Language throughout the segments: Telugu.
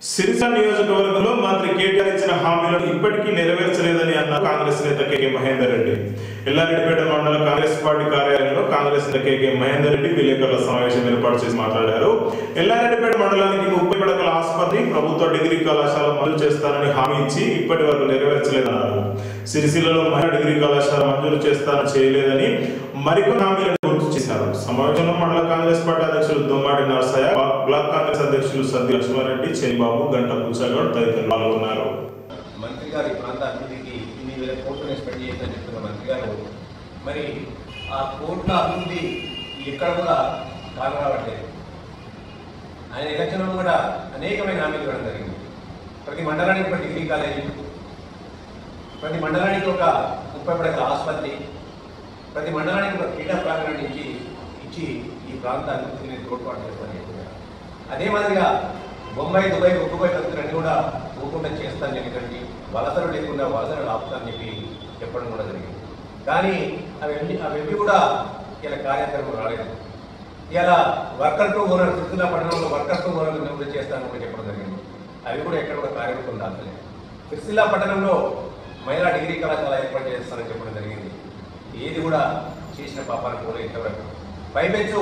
సిరిసిల్ల నియోజకవర్గంలో మంత్రి కేటీఆర్ ఇచ్చిన హామీలను ఇప్పటికీ నెరవేర్చలేదని అన్న కాంగ్రెస్ నేత కేకే మహేందర్ రెడ్డి ఎల్లారెడ్డిపేట మండల కాంగ్రెస్ పార్టీ కార్యాలయంలో కాంగ్రెస్ నేత కేకే మహేందర్ రెడ్డి విలేకరుల సమావేశం ఏర్పాటు చేసి మాట్లాడారు ఎల్లారెడ్డిపేట మండలానికి ముప్పై పడకల ఆసుపత్రి ప్రభుత్వ డిగ్రీ కళాశాల మంజూరు చేస్తానని హామీ ఇచ్చి ఇప్పటి వరకు నెరవేర్చలేదన్నారు సిరిసిల్లలో మహిళా డిగ్రీ కళాశాల మంజూరు చేస్తానని చేయలేదని మరికొన్ని హామీలను గుర్తు చేశారు సమావేశంలో మండల కాంగ్రెస్ పార్టీ అధ్యక్షులు దుమ్మాడి నరసయ్య బ్లాక్ కాంగ్రెస్ అధ్యక్షులు సద్ది లక్ష్మారెడ్డి చెనిబాబు గంట పుచ్చగౌడ్ తదితరులు పాల్గొన్నారు మంత్రి గారి ప్రాంత అభివృద్ధికి ఇన్ని వేల కోట్లను స్పెండ్ చేయాలని చెప్తున్న మంత్రి గారు మరి ఆ కోట్ల అభివృద్ధి ఎక్కడ కూడా కారణం రావట్లేదు ఆయన ఎలక్షన్లో కూడా అనేకమైన హామీలు ఇవ్వడం జరిగింది ప్రతి మండలానికి ఒక డిగ్రీ కాలేజీ ప్రతి మండలానికి ఒక ముప్పై పడకల ఆసుపత్రి ప్రతి మండలానికి ఒక క్రీడా ప్రాంగణం ఇచ్చి ఇచ్చి ఈ ప్రాంత అభివృద్ధిని తోడ్పాటు చేస్తానని చెప్పారు అదే మాదిరిగా బొంబాయి దుబాయ్ ఒక్కుపోయి పత్రాన్ని కూడా ఊకుండా చేస్తానని చెప్పి వలసలు లేకుండా వలసలు ఆపుతానని చెప్పి చెప్పడం కూడా జరిగింది కానీ అవి అవి కూడా ఇలా కార్యాచరణ రాలేదు ఇలా వర్కర్ టు ఓనర్ సిరిసిల్ల పట్టణంలో వర్కర్ టు ఓనర్ నివృత్తి చేస్తానని కూడా చెప్పడం జరిగింది అవి కూడా ఎక్కడ కూడా కార్యరూపం దాల్చలేదు సిరిసిల్ల పట్టణంలో మహిళా డిగ్రీ కళాశాల ఏర్పాటు చేస్తానని చెప్పడం జరిగింది ఏది కూడా చేసిన పాపాన్ని కూడా ఇంతవరకు పైపెచ్చు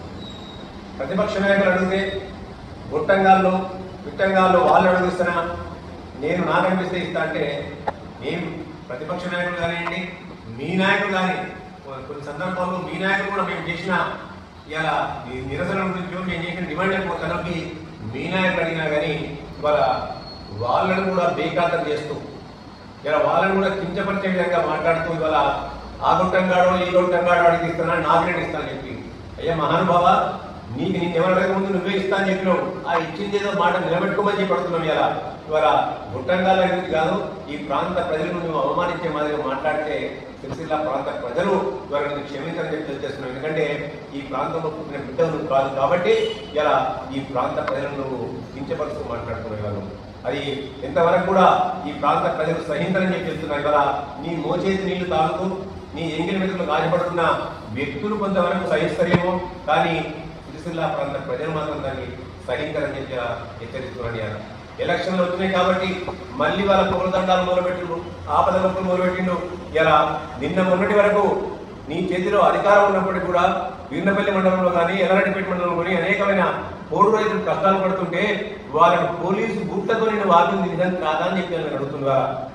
ప్రతిపక్ష నాయకులు అడిగితే గుట్టంగాల్లో విట్టంగాల్లో వాళ్ళు అడుగుతున్నా నేను నాకు అనిపిస్తే ఇస్తా అంటే నేను ప్రతిపక్ష నాయకులు కానివ్వండి మీ నాయకులు కానీ కొన్ని సందర్భాల్లో మీ నాయకులు కూడా మేము చేసిన ఇలా ఈ నిరసన గురించి మేము చేసిన డిమాండ్ ఎక్కువ కలిపి మీ నాయకులు అడిగినా కానీ ఇవాళ వాళ్ళని కూడా బేఖాతం చేస్తూ ఇలా వాళ్ళని కూడా కించపరిచే విధంగా మాట్లాడుతూ ఇవాళ ఆ గుట్టంగాడో ఈ గుట్టంగాడో అడిగి ఇస్తున్నా నాకు నేను ఇస్తాను చెప్పి అయ్యా మహానుభావ నీకు నేను ఎవరు అడగక ముందు నువ్వే ఇస్తా అని చెప్పినావు ఆ ఇచ్చింది ఏదో మాట నిలబెట్టుకోమని చెప్పి అడుగుతున్నాం ఇలా ఇవాళ గుట్టంగాల గురించి కాదు ఈ ప్రాంత ప్రజలను నువ్వు అవమానించే మాదిరిగా మాట్లాడితే సిరిసిల్ల ప్రాంత ప్రజలు ఇవాళ నేను క్షమించని చెప్పి తెలియజేస్తున్నావు ఎందుకంటే ఈ ప్రాంతంలో పుట్టిన బిడ్డలు నువ్వు కాదు కాబట్టి ఇలా ఈ ప్రాంత ప్రజలను నువ్వు కించపరుస్తూ మాట్లాడుతున్నావు ఇవాళ నువ్వు. అది ఎంతవరకు కూడా ఈ ప్రాంత ప్రజలు సహించరని చెప్పి చెప్తున్నారు ఇవాళ నీ మోచేతి నీళ్లు తాగుతూ నీ ఎంగిలి మెతులు గాయపడుతున్న వ్యక్తులు కొంతవరకు సహిస్తారేమో కానీ సిరిసిల్ల ప్రాంత ప్రజలు మాత్రం దాన్ని సహించరని చెప్పి హెచ్చరిస్తున్నాను నేను ఎలక్షన్లు వచ్చినాయి కాబట్టి మళ్ళీ వాళ్ళ పూలదండాలు మొదలుపెట్టిండు ఆపద మొక్కలు మొదలుపెట్టిండు ఇలా నిన్న మొన్నటి వరకు నీ చేతిలో అధికారం ఉన్నప్పటికీ కూడా వీర్నపల్లి మండలంలో కానీ ఎల్లారెడ్డిపేట మండలంలో కానీ అనేకమైన పోడు రైతులు కష్టాలు పడుతుంటే వాళ్ళని పోలీసు బూట్లతో నేను వాకింది నిజం కాదా అని చెప్పి నేను అడుగుతుందా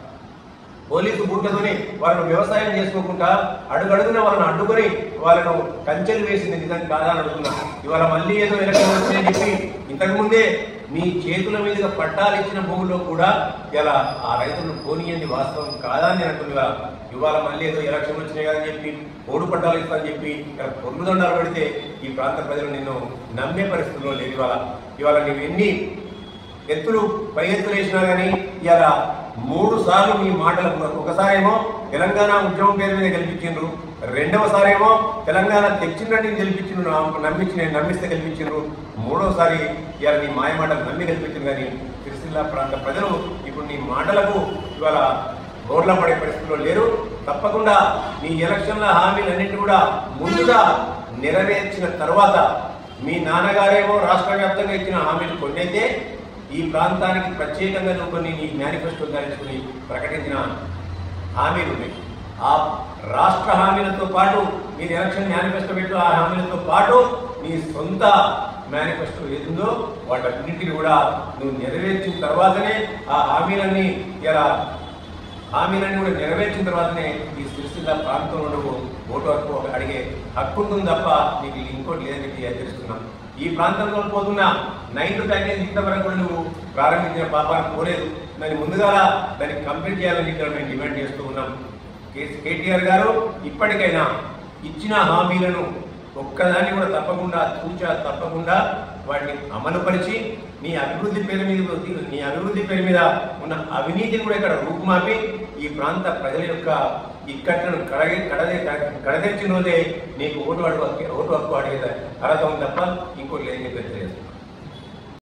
పోలీసు బూట్లతోని వాళ్ళను వ్యవసాయం చేసుకోకుండా అడుగడుగున వాళ్ళని అడ్డుకొని వాళ్ళను కంచెలు వేసింది నిజం కాదా అని అడుగుతున్నా ఇవాళ మళ్ళీ ఏదో ఎలక్షన్ వచ్చిందని చెప్పి ఇంతకు ముందే మీ చేతుల మీదుగా పట్టాలు ఇచ్చిన భూముల్లో కూడా ఇలా ఆ రైతులను పోనీయంది వాస్తవం కాదా అని అంటున్నా ఇవాళ మళ్ళీ ఏదో ఎలక్షన్ వచ్చినాయి కదా అని చెప్పి ఓడు పట్టాలు ఇస్తానని చెప్పి ఇక్కడ పొర్లు దండాలు పెడితే ఈ ప్రాంత ప్రజలు నిన్ను నమ్మే పరిస్థితుల్లో లేదు ఇవాళ ఇవాళ నువ్వు ఎన్ని ఎత్తులు పై ఎత్తులు వేసినా కానీ ఇలా మూడు సార్లు మీ మాటలు ఒకసారేమో తెలంగాణ ఉద్యమం పేరు మీద గెలిపించిండ్రు రెండవసారేమో తెలంగాణ తెచ్చిందండి గెలిపించిండ్రు నా- నమ్మించి నేను నమ్మిస్తే గెలిపించిండ్రు మూడోసారి ఇవాళ నీ మాయ మాటలు నమ్మి గెలిపించింది కానీ సిరిసిల్ల ప్రాంత ప్రజలు ఇప్పుడు నీ మాటలకు ఇవాళ రోడ్ల పడే పరిస్థితుల్లో లేరు తప్పకుండా నీ ఎలక్షన్ల హామీలన్నింటి కూడా ముందుగా నెరవేర్చిన తర్వాత మీ నాన్నగారేమో రాష్ట్ర వ్యాప్తంగా ఇచ్చిన హామీలు కొన్ని అయితే ఈ ప్రాంతానికి ప్రత్యేకంగా నువ్వు కొన్ని నీ మేనిఫెస్టో ధరించుకుని ప్రకటించిన హామీలు ఉన్నాయి ఆ రాష్ట్ర హామీలతో పాటు మీరు ఎలక్షన్ మేనిఫెస్టో పెట్టు ఆ హామీలతో పాటు నీ సొంత మేనిఫెస్టో ఏదుందో వాటన్నింటిని కూడా నువ్వు నెరవేర్చిన తర్వాతనే ఆ హామీలన్నీ ఇలా హామీలన్నీ కూడా నెరవేర్చిన తర్వాతనే ఈ సిరిసిల్ల ప్రాంతంలో నువ్వు ఓటు హక్కు అడిగే హక్కు ఉంటుంది తప్ప నీకు ఇంకోటి లేదని చెప్పి హెచ్చరిస్తున్నాం ఈ ప్రాంతంలో పోతున్న నైన్ టు టెన్ ఇంతవరకు కూడా నువ్వు ప్రారంభించిన పాపాన్ని పోలేదు దాన్ని ముందుగా దాన్ని కంప్లీట్ చేయాలని ఇక్కడ మేము డిమాండ్ చేస్తూ ఉన్నాం కే- కేటీఆర్ గారు ఇప్పటికైనా ఇచ్చిన హామీలను ఒక్కదాన్ని కూడా తప్పకుండా తూచా తప్పకుండా వాటిని అమలుపరిచి నీ అభివృద్ధి పేరు మీద నీ అభివృద్ధి పేరు మీద ఉన్న అవినీతిని కూడా ఇక్కడ రూపుమాపి ఈ ప్రాంత ప్రజల యొక్క ఇక్కట్లను కడగే కడదే కడదెచ్చిన రోజే నీకు ఓటు అడుగు ఓటు హక్కు అడిగేది అర్హత ఉంది తప్ప ఇంకోటి లేని చెప్పి తెలియజేస్తున్నాను